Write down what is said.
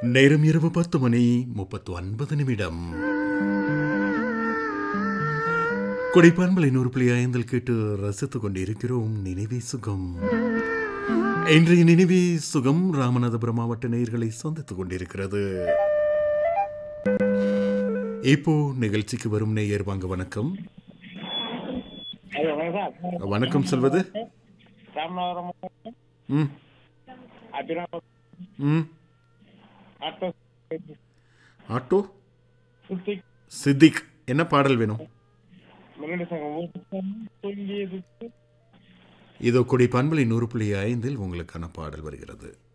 நேரம் இரவு பத்து மணி முப்பத்து ஒன்பது நிமிடம் கொடைப்பான்மலை நூறு புள்ளி ஐந்தில் கேட்டு ரசித்துக் கொண்டிருக்கிறோம் நினைவே சுகம் இன்றைய நினைவே சுகம் ராமநாதபுரம் மாவட்ட நேயர்களை சந்தித்துக் கொண்டிருக்கிறது இப்போ நிகழ்ச்சிக்கு வரும் நேயர் வாங்க வணக்கம் ஹலோ வணக்கம் வணக்கம் சொல்வது ராமநாதபுரம் ம் அபிராம ம் ஆட்டோ ஆட்டோ சுத்தி சித்திக் என்ன பாடல் வேணும் முன்னாடி சங்கம் தூங்கியதுக்கு இதோ கொடி பண்பலை நூறு புள்ளி ஐந்தில் உங்களுக்கான பாடல் வருகிறது